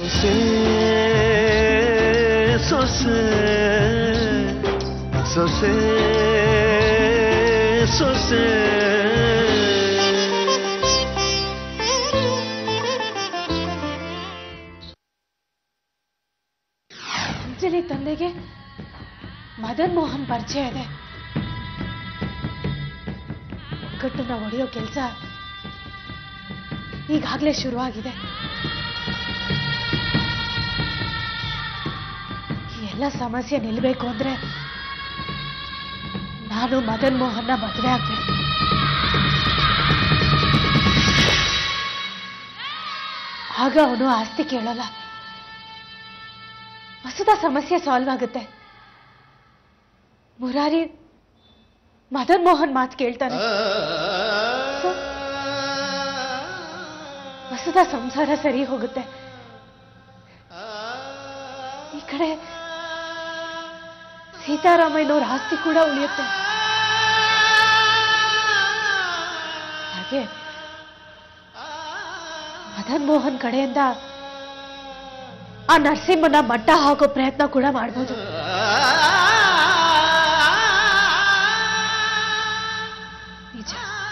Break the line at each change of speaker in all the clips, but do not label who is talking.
ಸೊಸೆ ಸೊಸೆ ಸೊಸೆ ಸೊಸೆ
ಅಂಜಲಿ ತಂದೆಗೆ ಮದನ್ ಮೋಹನ್ ಪರಿಚಯ ಇದೆ ಒಗ್ಗಟ್ಟನ್ನ ಒಡೆಯೋ ಕೆಲಸ ಈಗಾಗಲೇ ಶುರುವಾಗಿದೆ ಈ ಎಲ್ಲ ಸಮಸ್ಯೆ ನಿಲ್ಲಬೇಕು ಅಂದ್ರೆ ನಾನು ಮದನ್ ಮೋಹನ್ನ ಮದುವೆ ಆಗ್ಬೇಕು ಆಗ ಅವನು ಆಸ್ತಿ ಕೇಳಲ್ಲ ಹೊಸದ ಸಮಸ್ಯೆ ಸಾಲ್ವ್ ಆಗುತ್ತೆ ಮುರಾರಿ ಮದನ್ ಮೋಹನ್ ಮಾತು ಕೇಳ್ತಾನೆ ಸೊ, ಹೊಸದ ಸಂಸಾರ ಸರಿ ಹೋಗುತ್ತೆ ಈ ಕಡೆ ಸೀತಾರಾಮಯ್ಯನವ್ರ ಆಸ್ತಿ ಕೂಡ ಉಳಿಯುತ್ತೆ ಹಾಗೆ ಮದನ್ ಮೋಹನ್ ಕಡೆಯಿಂದ ಆ ನರಸಿಂಹನ ಮಟ್ಟ ಹಾಕೋ ಪ್ರಯತ್ನ ಕೂಡ ಮಾಡ್ಬೋದು ನಿಜ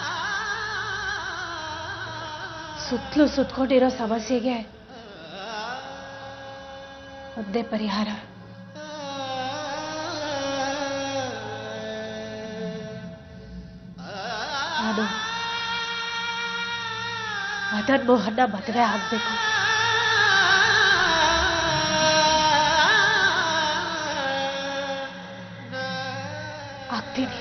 ಸುತ್ತಲೂ ಸುತ್ಕೊಂಡಿರೋ ಸಮಸ್ಯೆಗೆ ಒಂದೇ ಪರಿಹಾರ ನಾನು ಮದನ್ ಮೋಹನ್ನ ಮದುವೆ ಆಗ್ಬೇಕು ಆಗ್ತೀನಿ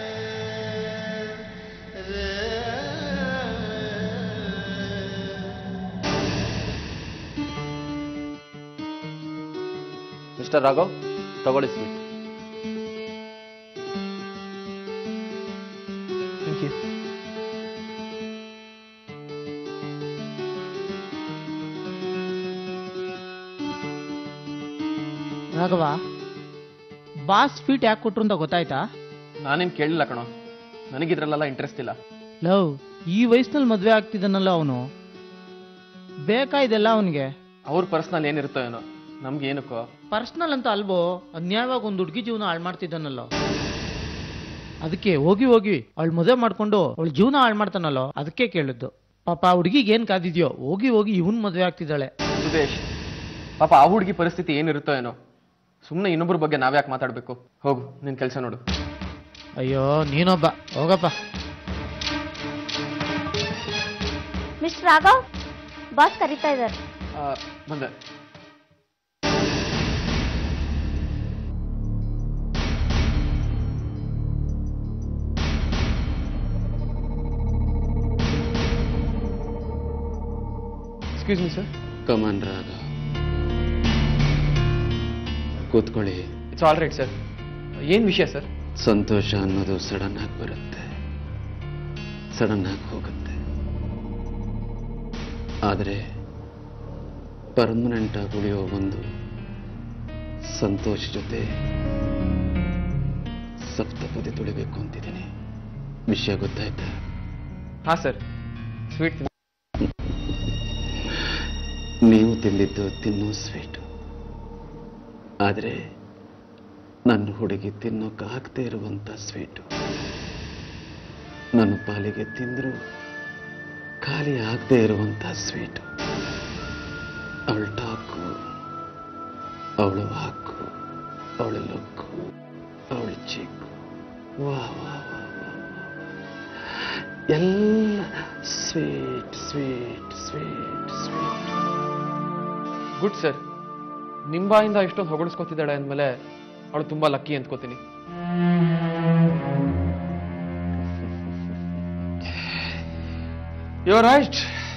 ಮಿಸ್ಟರ್ ರಾಘವ್ ತಗೊಳ್ಳಿ sweet
thank you
Raghava boss sweet ಯಾಕೆ ಕೊಟ್ರು ಅಂತ ಗೊತ್ತಾಯ್ತಾ
ನಾನೇನು ಕೇಳಿಲ್ಲ ಕಣೋ ನನಗಿದ್ರಲ್ಲೆಲ್ಲ ಇಂಟ್ರೆಸ್ಟ್ ಇಲ್ಲ
ಲವ್ ಈ ವಯಸ್ಸಿನಲ್ಲಿ ಮದುವೆ ಆಗ್ತಿದ್ದಾನಲ್ಲ ಅವನು ಬೇಕಾ ಇದೆಲ್ಲ ಅವನಿಗೆ
ಅವ್ರ ಪರ್ಸ್ನಲ್ ಏನಿರುತ್ತೋ ಏನೋ ನಮ್ಗೆ ಏನಕ್ಕೋ
ಪರ್ಸ್ನಲ್ ಅಂತ ಅಲ್ವೋ ಅನ್ಯಾಯವಾಗಿ ಒಂದು ಹುಡುಗಿ ಜೀವನ ಹಾಳು ಮಾಡ್ತಿದ್ದಾನಲ್ಲ ಅದಕ್ಕೆ ಹೋಗಿ ಹೋಗಿ ಅವಳು ಮದುವೆ ಮಾಡ್ಕೊಂಡು ಅವಳ ಜೀವನ ಹಾಳು ಮಾಡ್ತಾನಲ್ಲೋ ಅದಕ್ಕೆ ಕೇಳಿದ್ದು ಪಾಪ ಆ ಹುಡುಗಿಗೆ ಏನ್ ಕಾದಿದ್ಯೋ ಹೋಗಿ ಹೋಗಿ ಇವನ್ ಮದುವೆ ಆಗ್ತಿದ್ದಾಳೆ
ಸುದೇಶ್ ಪಾಪ ಆ ಹುಡುಗಿ ಪರಿಸ್ಥಿತಿ ಏನಿರುತ್ತೋ ಏನೋ ಸುಮ್ಮನೆ ಇನ್ನೊಬ್ಬರ ಬಗ್ಗೆ ನಾವ್ಯಾಕೆ ಮಾತಾಡಬೇಕು ಹೋಗು ನಿನ್ ಕೆಲಸ ನೋಡು
ಅಯ್ಯೋ ನೀನೊಬ್ಬ ಹೋಗಪ್ಪ
ಮಿಸ್ಟರ್ ರಾಘವ್ ಬಾಸ್ ಕರೀತಾ ಇದ್ದಾರೆ
ಆ, ಬಂದೆ ಎಕ್ಸ್ಕ್ಯೂಸ್ ಮಿ ಸರ್
ಕಮನ್ ರಾಗ ಕೂತ್ಕೊಳ್ಳಿ
ಇಟ್ಸ್ ಆಲ್ ರೈಟ್ ಸರ್ ಏನು ವಿಷಯ ಸರ್
ಸಂತೋಷ ಅನ್ನೋದು ಸಡನ್ ಆಗಿ ಬರುತ್ತೆ ಸಡನ್ ಆಗಿ ಹೋಗುತ್ತೆ ಆದರೆ ಪರ್ಮನೆಂಟ್ ಆಗಿ ಉಳಿಯೋ ಒಂದು ಸಂತೋಷ ಜೊತೆ ಸಪ್ತಪದಿ ತುಳಿಬೇಕು ಅಂತಿದ್ದೀನಿ ವಿಷಯ ಗೊತ್ತಾಯ್ತಾ
ಹಾಂ ಸರ್ ಸ್ವೀಟ್
ನೀವು ತಿಂದಿದ್ದು ತಿನ್ನೋ ಸ್ವೀಟು ಆದರೆ ನನ್ನ ಹುಡುಗಿ ತಿನ್ನೋಕ್ಕಾಗದೇ ಇರುವಂಥ ಸ್ವೀಟು ನನ್ನ ಪಾಲಿಗೆ ತಿಂದರೂ ಖಾಲಿ ಆಗದೆ ಇರುವಂಥ ಸ್ವೀಟು ಅವಳ ಟಾಕು ಅವಳು ಹಾಕು ಅವಳ ಲುಕ್ಕು ಅವಳ ಚೀಕು ವಾ ವಾ ವಾ ವಾ ವಾ. ಎಲ್ಲ sweet sweet sweet sweet
good sir ನಿಮ್ಮ ಬಾಯಿಂದ ಇಷ್ಟೊಂದು ಹೊಗಳಿಸ್ಕೊತಿದ್ದಾಳೆ ಅಂದಮೇಲೆ ಅವಳು ತುಂಬಾ ಲಕ್ಕಿ ಅಂದ್ಕೋತೀನಿ ಯು ರೈಟ್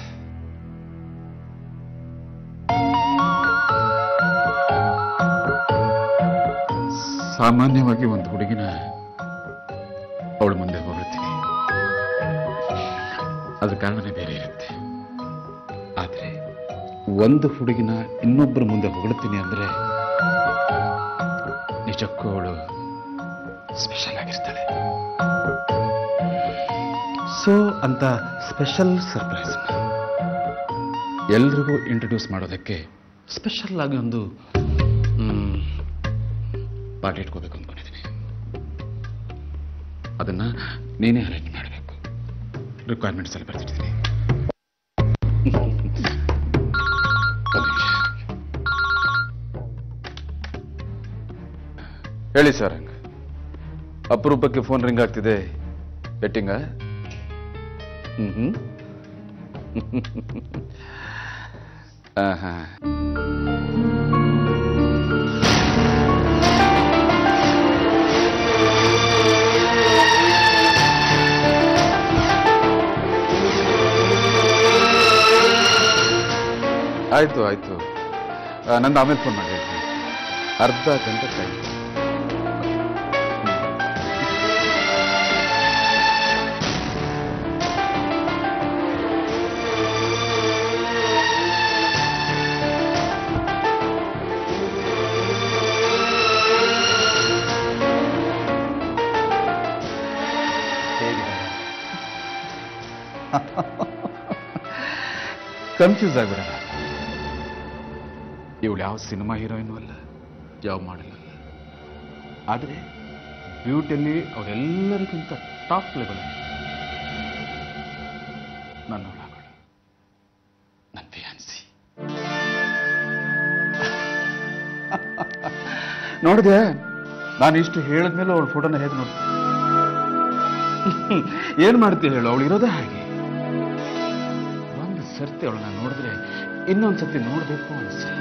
ಸಾಮಾನ್ಯವಾಗಿ ಒಂದು ಹುಡುಗಿನ ಅವಳ ಮುಂದೆ ಹೊಗಳ್ತೀನಿ ಅದ್ರ ಕಾರಣನೇ ಬೇರೆ ಇರುತ್ತೆ ಆದರೆ ಒಂದು ಹುಡುಗಿನ ಇನ್ನೊಬ್ಬರ ಮುಂದೆ ಹೊಗಳ್ತೀನಿ ಅಂದರೆ ನಿಜಕ್ಕೂ ಅವಳು ಸ್ಪೆಷಲ್ ಆಗಿರ್ತಾಳೆ ಸೊ ಅಂತ ಸ್ಪೆಷಲ್ ಸರ್ಪ್ರೈಸ್ ಎಲ್ರಿಗೂ ಇಂಟ್ರೊಡ್ಯೂಸ್ ಮಾಡೋದಕ್ಕೆ ಸ್ಪೆಷಲ್ ಆಗಿ ಒಂದು ಪಾರ್ಟಿ ಇಟ್ಕೋಬೇಕು ಅಂದ್ಕೊಂಡಿದ್ದೀನಿ ಅದನ್ನ ನೀನೇ ಅರೇಂಜ್ ಮಾಡಬೇಕು ರಿಕ್ವೈರ್ಮೆಂಟ್ಸ್ ಎಲ್ಲ ಬರ್ತಿದ್ದೀನಿ ಹೇಳಿ ಸರ್ ಹಂಗ ಅಪರೂಪಕ್ಕೆ ಫೋನ್ ರಿಂಗ್ ಆಗ್ತಿದೆ ಬೆಟ್ಟಿಂಗ ಹ್ಮ್ ಹ್ಮ್ ಆಹಾ. ಆಯ್ತು ಆಯ್ತು ಆ, ನಂದು ಆಮೇಲೆ ಫೋನ್ ಮಾಡಿ ಹೇಳ್ತೀನಿ. ಅರ್ಧ ಗಂಟೆ ಟೈಮ್ ಕನ್ಫ್ಯೂಸ್ ಆಗ್ಬಿಡ ಇವಳು ಯಾವ ಸಿನಿಮಾ ಹೀರೋಯಿನ್ ಅಲ್ಲ ಯಾವ ಮಾಡಲ್ ಅಲ್ಲ ಆದರೆ ಬ್ಯೂಟಿಯಲ್ಲಿ ಅವರೆಲ್ಲರಿಗಿಂತ ಟಾಪ್ ಲೆವೆಲ್ ನನ್ನ ಒಳಗಳು ನನ್ನ ಫಿಯಾನ್ಸಿ ನೋಡಿದೆ ನಾನು ಇಷ್ಟು ಹೇಳಿದ್ಮೇಲೆ ಅವಳ ಫೋಟೋನ ಹೇಗೆ ನೋಡಿ ಏನ್ ಮಾಡ್ತೀಯ ಹೇಳು ಅವಳು ಇರೋದೇ ಹಾಗೆ ಒಂದು ಸರ್ತಿ ಅವಳನ್ನ ನೋಡಿದ್ರೆ ಇನ್ನೊಂದು ಸರ್ತಿ ನೋಡಬೇಕು ಅನ್ಸಲ್ಲ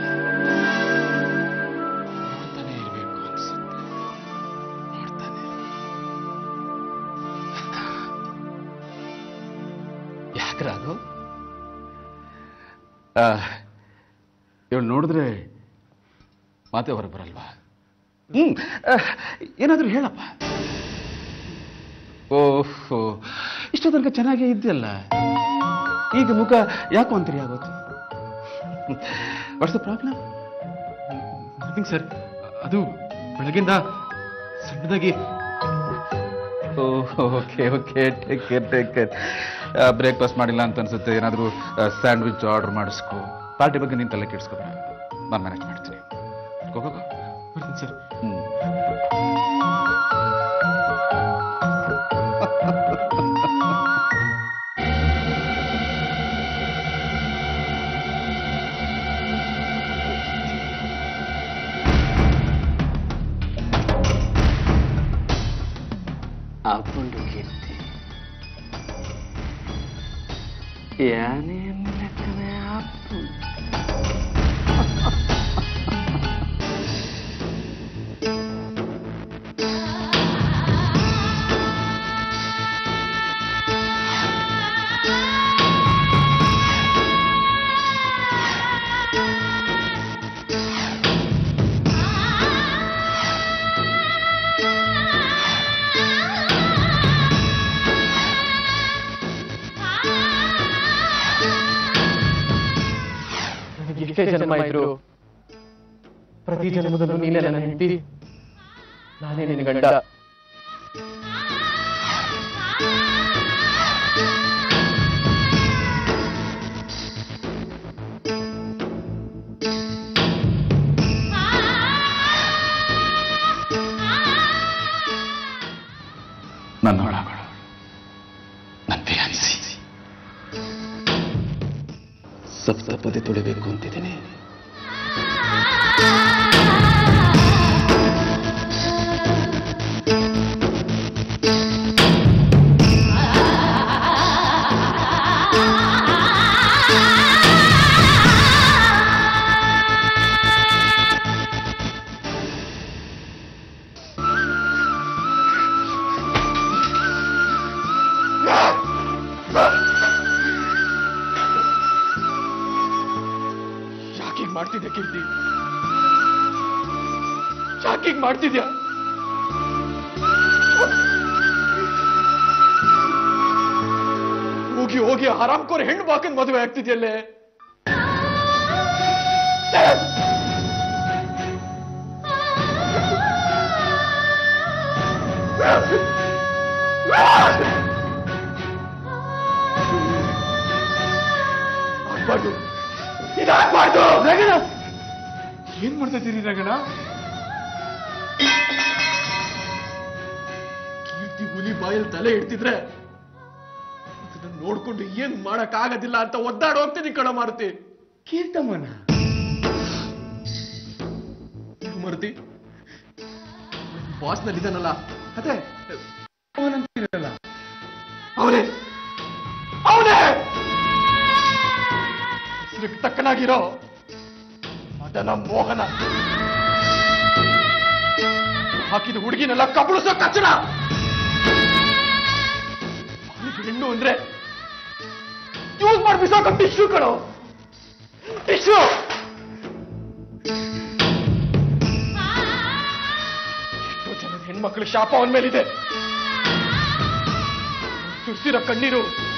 ನೋಡ್ತಾನೆ ಇರಬೇಕು ಅನ್ಸುತ್ತೆ ನೋಡ್ತಾನೆ ಯಾಕೆ ರಾಘವ್ ಇವಳು ನೋಡಿದ್ರೆ ಮಾತೆ ಹೊರ ಬರಲ್ವಾ ಹ್ಮ್ ಆ, ಏನಾದ್ರೂ ಹೇಳಪ್ಪ ಓಹೋ ಇಷ್ಟೋ ತನಕ ಚೆನ್ನಾಗೇ ಇದ್ದಲ್ಲ ಈಗ ಮುಖ ಯಾಕೆ ಒಂಥರ ಆಗೋದು what's the problem
nothing sir ಅದು ಬೆಳಗಿಂದ ಸಣ್ಣದಾಗಿ
okay okay take care take care breakfast ಮಾಡಿಲ್ಲ ಅಂತ ಅನ್ಸುತ್ತೆ ಏನಾದರೂ ಸ್ಯಾಂಡ್ವಿಚ್ ಆರ್ಡರ್ ಮಾಡಿಸ್ಕೊ ಪಾರ್ಟಿ ಬಗ್ಗೆ ನೀನು ತಲೆ ಕೆಡಿಸ್ಕೊಬೇಡ ನಾನು ಮ್ಯಾನೇಜ್ ಮಾಡ್ತೀನಿ ಗೋ ಗೋ, ಗೋ.
ಬರ್ತೀನಿ ಸರ್
ಹ್ಮ್
ಆಪುಂಡು ಕೀರ್ತಿ ಯಾನೇನು ಲೆಕ್ಕನೆ ಆಪು
ನನಗೆ ಎಷ್ಟೇ ಜನ್ಮ ಇದ್ರು ಪ್ರತಿ ಜನ್ಮದಲ್ಲೂ ನೀನೇ ನನ್ನ ಹೆಂಡತಿ ನಾನೇ ನಿನ್ನ ಗಂಡ
ನನ್ನ ಒಳಗಳು ನನ್ನ ಫಿಯಾನ್ಸಿ ಸಪ್ತಪದಿ ತುಳಿಬೇಕು ಅಂತಿದ್ದೀನಿ
ಯಾಕೆ ಹೀಗ್ ಮಾಡ್ತಿದ್ಯಾ ಕೀರ್ತಿ ಯಾಕೆ ಹೀಗ್ ಮಾಡ್ತಿದ್ಯಾ ಹೋಗಿ ಹೋಗಿ ಆರಾಮ್ಕೋರ್ ಹೆಣ್ಣು ಬಾಕಂದ್ ಮದುವೆ ಆಗ್ತಿದ್ಯಲ್ಲೇ ಆಗ್ಬಾರ್ದು ಇದಾಗ್ಬಾರ್ದು
ಏನ್ ಮಾಡ್ತಾ ಇದ್ದೀರಿ ರಗಣ ಕೀರ್ತಿ ಹುಲಿ ಬಾಯಲ್ಲಿ ತಲೆ ಇಡ್ತಿದ್ರೆ ಅದನ್ನ ನೋಡ್ಕೊಂಡು ಏನ್ ಮಾಡಕ್ ಆಗೋದಿಲ್ಲ ಅಂತ ಒದ್ದಾಡ್ ಹೋಗ್ತೀನಿ ಕಣ ಮಾರುತಿ ಕೀರ್ತಮ್ಮನ ಮಾರುತಿ ಬಾಸ್ ನಲ್ಲಿದ್ದಾನಲ್ಲ ಅದೇ ಅವನಂತಿರಲ್ಲ ಅವನೇ ಅವನೇ ಹೆಸರಿಗೆ ತಕ್ಕನಾಗಿರೋ ಮದನ ಮೋಹನ ಹಾಕಿದ ಹುಡುಗಿನೆಲ್ಲ ಕಬಳಿಸೋ ಕಚ್ಚಡ ಅವನಿಗೆ ಹೆಣ್ಣು ಅಂದ್ರೆ ಯೂಸ್ ಮಾಡಿ ಬಿಸಾಕ ಟಿಶ್ಯೂ ಕಣೋ ಟಿಶ್ಯೂ ಎಷ್ಟೋ ಜನದ ಹೆಣ್ಮಕ್ಳು ಶಾಪ ಅವನ ಮೇಲಿದೆ ಸುರಿಸಿರೋ ಕಣ್ಣೀರು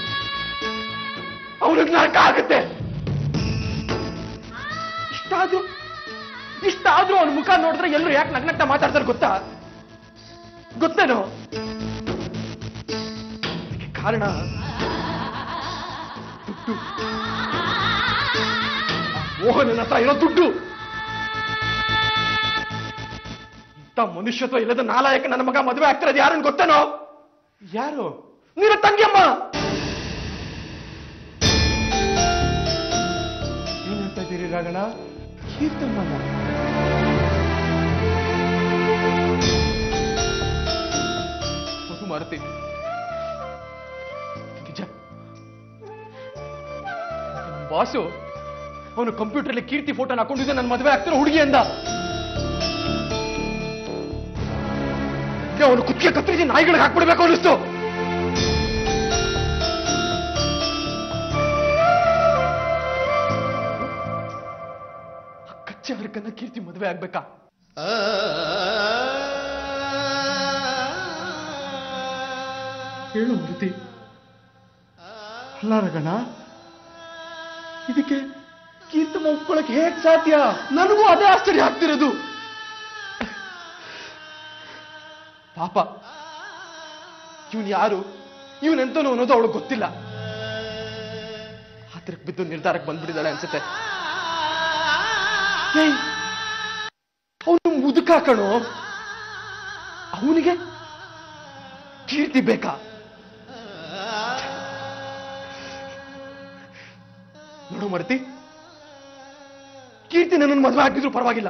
ಅವನಿಗೆ ನರಕ ಆಗುತ್ತೆ ಇಷ್ಟಾದ್ರೂ ಇಷ್ಟಾದ್ರೂ ಅವನ ಮುಖ ನೋಡಿದ್ರೆ ಎಲ್ಲರೂ ಯಾಕೆ ನಗ್ನಗ್ತ ಮಾತಾಡ್ತಾರೆ ಗೊತ್ತಾ ಗೊತ್ತೇನೋ ಅದಕ್ಕೆ ಕಾರಣ ದುಡ್ಡು ಆ ಮೋಹನನ ಹತ್ರ ಇರೋ ದುಡ್ಡು ಇಂಥ ಮನುಷ್ಯತ್ವ ಇಲ್ಲದ ನಾಲಾಯಕ ನನ್ನ ಮಗ ಮದುವೆ ಆಗ್ತಿರೋದು ಯಾರನ್ನು ಗೊತ್ತೇನೋ ಯಾರು ನಿನ್ನ ತಂಗಿಯಮ್ಮ ಏನ್ ಹೇಳ್ತಾ ಇದ್ದೀರಿ ರಾಗಣ ಕೀರ್ತಮ್ಮನ ಮಾರುತಿ ನಿಜ ಬಾಸು ಅವನು ಕಂಪ್ಯೂಟರ್ಲಿ ಕೀರ್ತಿ ಫೋಟೋನ ಹಾಕೊಂಡಿದ್ದೆ ನನ್ನ ಮದುವೆ ಆಗ್ತಿರೋ ಹುಡುಗಿ ಅಂದ ಅವನು ಕುತ್ತಿಗೆ ಕತ್ತರಿಸಿ ನಾಯಿಗಳಿಗೆ ಹಾಕ್ಬಿಡ್ಬೇಕು ಅನ್ನಿಸ್ತು ಆ ಕಚ್ಚೆ ಹರಕನ್ನ ಕೀರ್ತಿ ಮದುವೆ ಆಗ್ಬೇಕಾ ಹೇಳು ಮೃತಿ ಅಲ್ಲ ರಗಣ ಇದಕ್ಕೆ ಕೀರ್ತಮ್ಮ ಒಪ್ಕೊಳಕ್ ಹೇಗ್ ಸಾಧ್ಯ ನನಗೂ ಅದೇ ಆಶ್ಚರ್ಯ ಆಗ್ತಿರೋದು ಪಾಪ ಇವನ್ ಯಾರು ಇವನೆಂತನೂ ಅನ್ನೋದು ಅವಳು ಗೊತ್ತಿಲ್ಲ ಹತ್ರಕ್ಕೆ ಬಿದ್ದು ನಿರ್ಧಾರಕ್ಕೆ ಬಂದ್ಬಿಟ್ಟಿದ್ದಾಳೆ ಅನ್ಸುತ್ತೆ ಅವನು ಮುದುಕ ಕಣೋ ಅವನಿಗೆ ಕೀರ್ತಿ ಬೇಕಾ ನೋಡು ಮರ್ತಿ ಕೀರ್ತಿ ನನ್ನನ್ನು ಮದುವೆ ಆಗಿದ್ರು ಪರವಾಗಿಲ್ಲ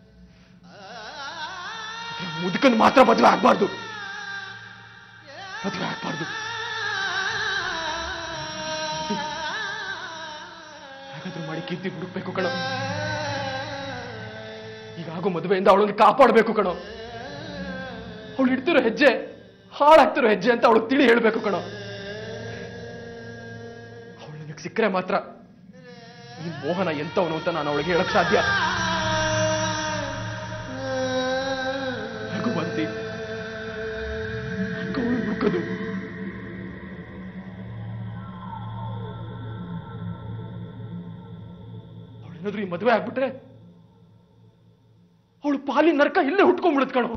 ಆದ್ರೆ ಮುದುಕನ್ ಮಾತ್ರ ಮದುವೆ ಆಗ್ಬಾರ್ದು ಮದುವೆ ಆಗ್ಬಾರ್ದು ಹಾಗಾದ್ರೂ ಮಾಡಿ ಕೀರ್ತಿ ಹುಡುಕ್ಬೇಕು ಕಣೋ ಈಗಾಗೋ ಮದುವೆಯಿಂದ ಅವಳನ್ನು ಕಾಪಾಡಬೇಕು ಕಣೋ ಅವಳು ಇಡ್ತಿರೋ ಹೆಜ್ಜೆ ಹಾಳಾಗ್ತಿರೋ ಹೆಜ್ಜೆ ಅಂತ ಅವಳು ತಿಳಿ ಹೇಳ್ಬೇಕು ಕಣೋ ಅವಳು ನನಗೆ ಸಿಕ್ಕರೆ ಮಾತ್ರ ಈ ಮೋಹನ ಎಂತವನು ಅಂತ ನಾನು ಅವಳಿಗೆ ಹೇಳಕ್ ಸಾಧ್ಯ ಹೇಗೂ ಬಂತಿ ಅವಳು ಹುಡುಕದು ಅವಳೇನಾದ್ರೂ ಈ ಮದುವೆ ಆಗ್ಬಿಟ್ರೆ ಅವಳು ಪಾಲಿನ ನರಕ ಇಲ್ಲೇ ಹುಟ್ಕೊಂಡ್ಬಿಡುತ್ತೆ ಕಣೋ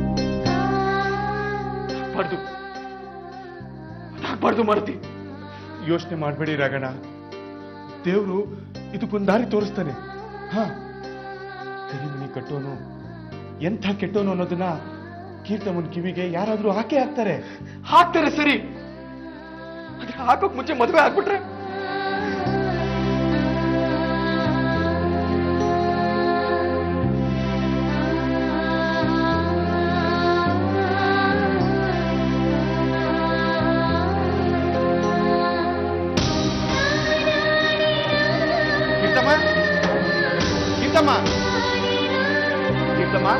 ಆಗ್ಬಾರ್ದು ಅದಾಗ್ಬಾರ್ದು ಮಾರುತಿ
ಯೋಚನೆ ಮಾಡಬೇಡಿ ರಾಗಣ ದೇವರು ಇದಕ್ಕೊಂದು ದಾರಿ ತೋರಿಸ್ತಾನೆ ಹಾ ಕರಿಮಣಿ ಕಟ್ಟೋನು ಎಂಥ ಕೆಟ್ಟೋನು ಅನ್ನೋದನ್ನ ಕೀರ್ತಮ್ಮನ ಕಿವಿಗೆ ಯಾರಾದ್ರೂ ಹಾಕೇ ಹಾಕ್ತಾರೆ
ಹಾಕ್ತಾರೆ ಸರಿ ಆದ್ರೆ ಹಾಕೋಕ್ ಮುಂಚೆ ಮದುವೆ ಆಗ್ಬಿಟ್ರೆ
ಕೀರ್ತಮ್ಮ ಕೀರ್ತಮ್ಮ ಕೀರ್ತಮ್ಮ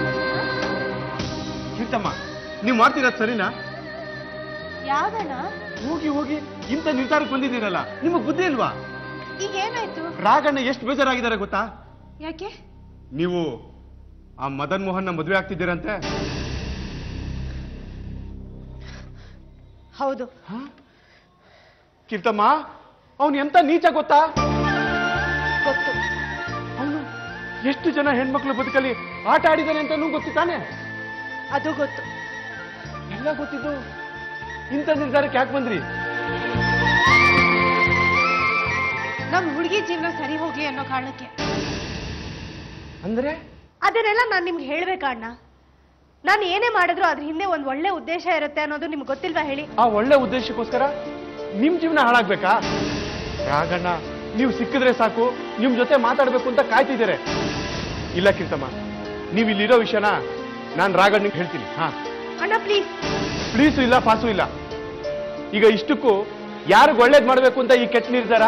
ಕೀರ್ತಮ್ಮ ನೀವು ಮಾಡ್ತಿರೋದು ಸರಿನಾ
ಯಾವ್ದಣ್ಣ
ಹೋಗಿ ಹೋಗಿ ಇಂಥ ನಿರ್ಧಾರಕ್ಕೆ ಬಂದಿದ್ದೀರಲ್ಲ ನಿಮಗೆ ಬುದ್ಧಿ ಇಲ್ವಾ
ಈಗ ಏನಾಯ್ತು
ರಾಗಣ್ಣ ಎಷ್ಟು ಬೇಜಾರಾಗಿದ್ದಾರೆ ಗೊತ್ತಾ
ಯಾಕೆ
ನೀವು ಆ ಮದನ್ ಮೋಹನ್ನ ಮದುವೆ ಆಗ್ತಿದ್ದೀರಂತೆ
ಹೌದು
ಕೀರ್ತಮ್ಮ ಅವನು ಎಂತ ನೀಚ ಗೊತ್ತಾ
ಗೊತ್ತು
ಅವನು ಎಷ್ಟು ಜನ ಹೆಣ್ಮಕ್ಳು ಬದುಕಲ್ಲಿ ಆಟ ಆಡಿದ್ದಾನೆ ಅಂತ ಗೊತ್ತು ತಾನೆ
ಅದು ಗೊತ್ತು
ಎಲ್ಲ ಗೊತ್ತಿದ್ದು ಇಂಥ ನಿರ್ಧಾರಕ್ಕೆ ಯಾಕೆ ಬಂದ್ರಿ
ನಮ್ ಹುಡುಗಿ ಜೀವನ ಸರಿ ಹೋಗ್ಲಿ ಅನ್ನೋ ಕಾರಣಕ್ಕೆ
ಅಂದ್ರೆ
ಅದನ್ನೆಲ್ಲ ನಾನು ನಿಮ್ಗೆ ಹೇಳ್ಬೇಕಾ ಅಣ್ಣ ನಾನು ಏನೇ ಮಾಡಿದ್ರು ಅದ್ರ ಹಿಂದೆ ಒಂದು ಒಳ್ಳೆ ಉದ್ದೇಶ ಇರುತ್ತೆ ಅನ್ನೋದು ನಿಮ್ಗೆ ಗೊತ್ತಿಲ್ವಾ ಹೇಳಿ
ಆ ಒಳ್ಳೆ ಉದ್ದೇಶಕ್ಕೋಸ್ಕರ ನಿಮ್ ಜೀವನ ಹಾಳಾಗ್ಬೇಕಾ ರಾಗಣ್ಣ ನೀವು ಸಿಕ್ಕಿದ್ರೆ ಸಾಕು ನಿಮ್ ಜೊತೆ ಮಾತಾಡ್ಬೇಕು ಅಂತ ಕಾಯ್ತಿದ್ದಾರೆ ಇಲ್ಲ ಕೀರ್ತಮ್ಮ ನೀವು ಇಲ್ಲಿರೋ ವಿಷಯನ ನಾನು ರಾಗಣ್ಣಗೆ ಹೇಳ್ತೀನಿ ಹಾ
ಅಣ್ಣ ಪ್ಲೀಸ್
ಪ್ಲೀಸು ಇಲ್ಲ ಪಾಸು ಇಲ್ಲ ಈಗ ಇಷ್ಟಕ್ಕೂ ಯಾರಿಗ್ ಒಳ್ಳೇದ್ ಮಾಡ್ಬೇಕು ಅಂತ ಈ ಕೆಟ್ಟ ನಿರ್ಧಾರ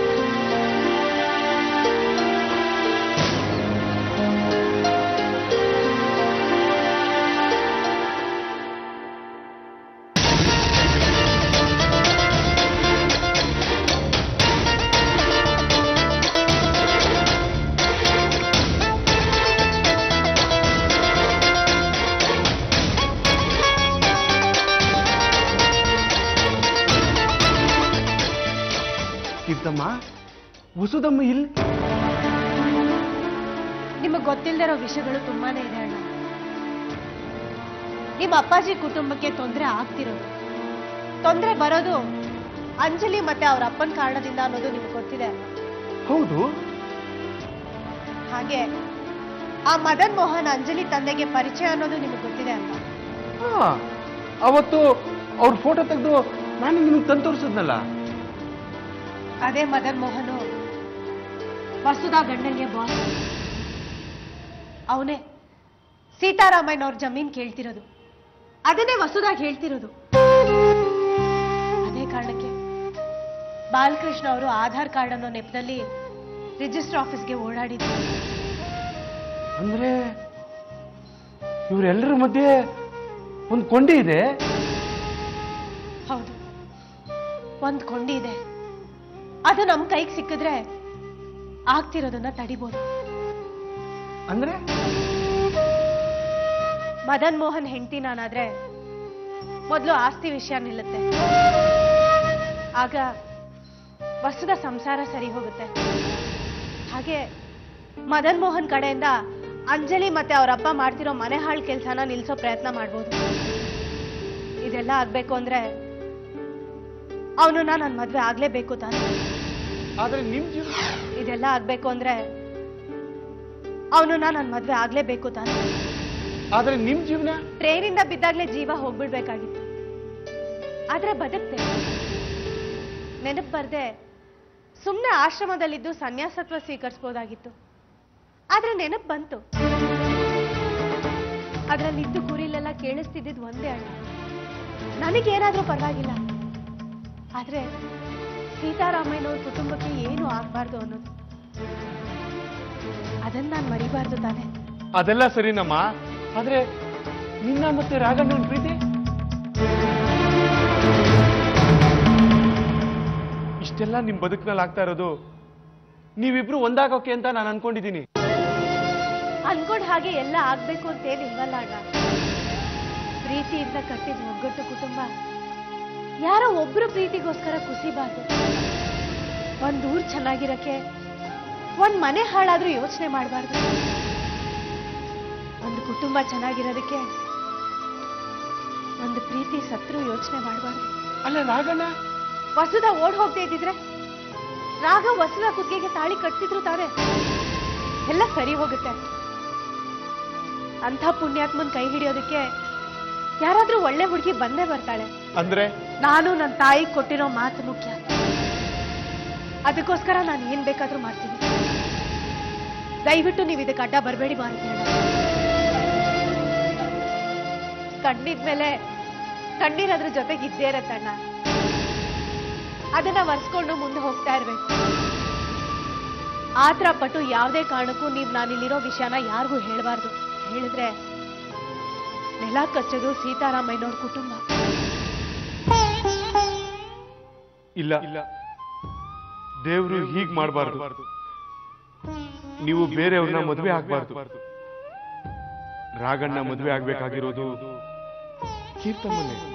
ಕೀರ್ತಮ್ಮ ವಸುದಮ್ಮ ಇಲ್ಲಿ
ನಿಮಗೆ ಗೊತ್ತಿಲ್ಲದಿರೋ ವಿಷಯಗಳು ತುಂಬಾನೇ ಇದೆ ಅಣ್ಣ ನಿಮ್ಮ ಅಪ್ಪಾಜಿ ಕುಟುಂಬಕ್ಕೆ ತೊಂದರೆ ಆಗ್ತಿರೋದು ತೊಂದರೆ ಬರೋದು ಅಂಜಲಿ ಮತ್ತೆ ಅವ್ರ ಅಪ್ಪನ ಕಾರಣದಿಂದ ಅನ್ನೋದು ನಿಮ್ಗೆ ಗೊತ್ತಿದೆ
ಹೌದು
ಹಾಗೆ ಆ ಮದನ್ ಮೋಹನ್ ಅಂಜಲಿ ತಂದೆಗೆ ಪರಿಚಯ ಅನ್ನೋದು ನಿಮ್ಗೆ ಗೊತ್ತಿದೆ ಅಲ್ವಾ
ಹಾ ಅವತ್ತು ಅವ್ರ ಫೋಟೋ ತೆಗೆದು ನಾನು ನಿಮಗೆ ತಂದು ತೋರಿಸಿದ್ನಲ್ಲ
ಅದೇ ಮದನ್ ಮೋಹನು ವಸುಧಾ ಗಂಡಂಗೆ ಬಾಸ್ ಅವನೇ ಸೀತಾರಾಮಯ್ಯ ಅವ್ರ ಜಮೀನ್ ಕೇಳ್ತಿರೋದು ಅದನ್ನೇ ವಸುಧಾಗ್ ಹೇಳ್ತಿರೋದು ಅದೇ ಕಾರಣಕ್ಕೆ ಬಾಲಕೃಷ್ಣ ಅವರು ಆಧಾರ್ ಕಾರ್ಡ್ ಅನ್ನೋ ನೆಪದಲ್ಲಿ ರಿಜಿಸ್ಟರ್ ಆಫೀಸ್ಗೆ ಓಡಾಡಿದ್ರು
ಅಂದ್ರೆ ಇವರೆಲ್ಲರ ಮಧ್ಯೆ ಒಂದು ಕೊಂಡಿ ಇದೆ
ಹೌದು ಒಂದ್ ಕೊಂಡಿ ಇದೆ ಅದು ನಮ್ ಕೈಗೆ ಸಿಕ್ಕಿದ್ರೆ ಆಗ್ತಿರೋದನ್ನ ತಡಿಬೋದು
ಅಂದ್ರೆ
ಮದನ್ ಮೋಹನ್ ಹೆಂಡತಿ ನಾನಾದ್ರೆ ಮೊದಲು ಆಸ್ತಿ ವಿಷಯ ನಿಲ್ಲುತ್ತೆ ಆಗ ವಸುದ ಸಂಸಾರ ಸರಿ ಹೋಗುತ್ತೆ ಹಾಗೆ ಮದನ್ ಮೋಹನ್ ಕಡೆಯಿಂದ ಅಂಜಲಿ ಮತ್ತೆ ಅವರಪ್ಪ ಮಾಡ್ತಿರೋ ಮನೆ ಹಾಳು ಕೆಲಸನ ನಿಲ್ಸೋ ಪ್ರಯತ್ನ ಮಾಡ್ಬೋದು ಇದೆಲ್ಲ ಆಗ್ಬೇಕು ಅಂದ್ರೆ ಅವನು ನನ್ನ ಮದ್ವೆ ಆಗ್ಲೇಬೇಕು ತಾನೆ
ಆದ್ರೆ ನಿಮ್ ಜೀವ
ಇದೆಲ್ಲ ಆಗ್ಬೇಕು ಅಂದ್ರೆ ಅವನು ನನ್ನ ಮದ್ವೆ ಆಗ್ಲೇಬೇಕು ತಾನೆ
ಆದ್ರೆ ನಿಮ್ ಜೀವನ
ಟ್ರೈನಿಂದ ಬಿದ್ದಾಗ್ಲೇ ಜೀವ ಹೋಗ್ಬಿಡ್ಬೇಕಾಗಿತ್ತು ಆದ್ರೆ ಬದುಕ್ತೆ ನೆನಪು ಬರ್ದೆ ಸುಮ್ಮನೆ ಆಶ್ರಮದಲ್ಲಿದ್ದು ಸನ್ಯಾಸತ್ವ ಸ್ವೀಕರಿಸ್ಬೋದಾಗಿತ್ತು ಆದ್ರೆ ನೆನಪು ಬಂತು ಅದ್ರಲ್ಲಿದ್ದು ಗುರಿಲೆಲ್ಲ ಕೇಳಿಸ್ತಿದ್ದಿದ್ ಒಂದೇ ಅಣ್ಣ ನನಗೇನಾದ್ರೂ ಪರವಾಗಿಲ್ಲ ಆದ್ರೆ ಸೀತಾರಾಮಯ್ಯನವ್ರ ಕುಟುಂಬಕ್ಕೆ ಏನು ಆಗ್ಬಾರ್ದು ಅನ್ನೋದು ಅದನ್ನ ನಾನು ಮರಿಬಾರ್ದು ತಾನೆ
ಅದೆಲ್ಲ ಸರಿನಮ್ಮ ಆದ್ರೆ ನಿನ್ನ ಮತ್ತೆ ರಾಘಣ್ಣನ ಪ್ರೀತಿ ಇಷ್ಟೆಲ್ಲ ನಿಮ್ ಬದುಕಿನಲ್ಲಿ ಆಗ್ತಾ ಇರೋದು ನೀವಿಬ್ರು ಒಂದಾಗೋಕೆ ಅಂತ ನಾನು ಅನ್ಕೊಂಡಿದ್ದೀನಿ
ಅನ್ಕೊಂಡ್ ಹಾಗೆ ಎಲ್ಲ ಆಗ್ಬೇಕು ಅಂತ ಏನಿಲ್ವಲ್ಲ ಅಣ್ಣ ಪ್ರೀತಿಯಿಂದ ಕಟ್ಟಿದ ಒಗ್ಗಟ್ಟು ಕುಟುಂಬ ಯಾರೋ ಒಬ್ರು ಪ್ರೀತಿಗೋಸ್ಕರ ಕುಸಿಬಾರ್ದು ಒಂದ್ ಊರ್ ಚೆನ್ನಾಗಿರಕ್ಕೆ ಒಂದ್ ಮನೆ ಹಾಳಾದ್ರೂ ಯೋಚನೆ ಮಾಡಬಾರ್ದು ಒಂದು ಕುಟುಂಬ ಚೆನ್ನಾಗಿರೋದಕ್ಕೆ ಒಂದು ಪ್ರೀತಿ ಸತ್ರು ಯೋಚನೆ ಮಾಡಬಾರ್ದು
ಅಲ್ಲ ರಾಘಣ್ಣ
ವಸುದ ಓಡ್ ಹೋಗ್ತಾ ಇದ್ದಿದ್ರೆ ರಾಗ ವಸುದ ಕುತ್ತಿಗೆಗೆ ತಾಳಿ ಕಟ್ತಿದ್ರು ತಾನೆ ಎಲ್ಲ ಸರಿ ಹೋಗುತ್ತೆ ಅಂಥ ಪುಣ್ಯಾತ್ಮನ್ ಕೈ ಹಿಡಿಯೋದಕ್ಕೆ ಯಾರಾದ್ರೂ ಒಳ್ಳೆ ಹುಡುಗಿ ಬಂದೇ ಬರ್ತಾಳೆ
ಅಂದ್ರೆ
ನಾನು ನನ್ನ ತಾಯಿಗೆ ಕೊಟ್ಟಿರೋ ಮಾತು ಮುಖ್ಯ ಅದಕ್ಕೋಸ್ಕರ ನಾನು ಏನ್ ಬೇಕಾದ್ರೂ ಮಾಡ್ತೀನಿ ದಯವಿಟ್ಟು ನೀವು ಇದಕ್ಕೆ ಅಡ್ಡ ಬರಬೇಡಿ ಭಾರತೀಯ ಕಣ್ಣಿದ್ಮೇಲೆ ಕಣ್ಣೀರ್ ಅದ್ರ ಜೊತೆಗೆ ಇದ್ದೇ ಇರತ್ತಣ್ಣ ಅದನ್ನ ಒರೆಸ್ಕೊಂಡು ಮುಂದೆ ಹೋಗ್ತಾ ಇರ್ಬೇಕು ಆತರ ಪಟ್ಟು ಯಾವುದೇ ಕಾರಣಕ್ಕೂ ನೀವು ನಾನಿಲ್ಲಿರೋ ವಿಷಯನ ಯಾರಿಗೂ ಹೇಳಬಾರ್ದು ಹೇಳಿದ್ರೆ ನೆಲ ಕಚ್ಚೋದು ಸೀತಾರಾಮಯ್ಯನವ್ರ ಕುಟುಂಬ
ಇಲ್ಲ ಇಲ್ಲ ದೇವ್ರು ಹೀಗ್ ಮಾಡಬಾರ್ದು ನೀವು ಬೇರೆಯವ್ರನ್ನ ಮದುವೆ ಆಗ್ಬಾರ್ದು ರಾಗಣ್ಣ ಮದುವೆ ಆಗ್ಬೇಕಾಗಿರೋದು ಕೀರ್ತಮ್ಮನೆ